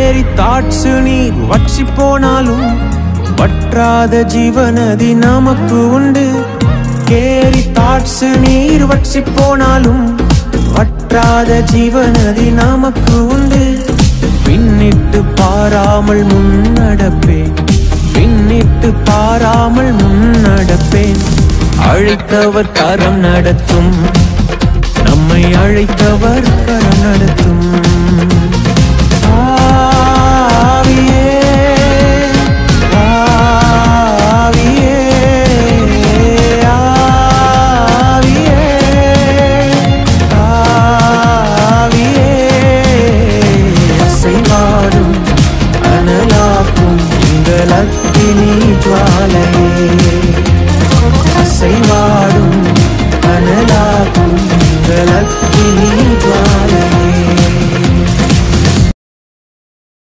carry தாட்சு நீர் வற்றி போனாலும் வற்றாத ஜீவநதி நமக்கு உண்டு கேரி தாட்சு நீர் வற்றி போனாலும் வற்றாத ஜீவநதி நமக்கு உண்டு பின்னிட்டு பாராமல் முன்னடப்பேன் பின்னிட்டு பாராமல் முன்னடப்பேன் அழைத்தவர் கரம் நடத்தும் நம்மை அழைத்தவர் கரம் நடத்தும் ஆவியே ஆவியே ஆவியே ஆவியே அசைவாடும் அனலாக்கும் எங்கள் அக்கினி ஜுவாலையே அசைவாடும் அனலாக்கும் எங்கள் அக்கினி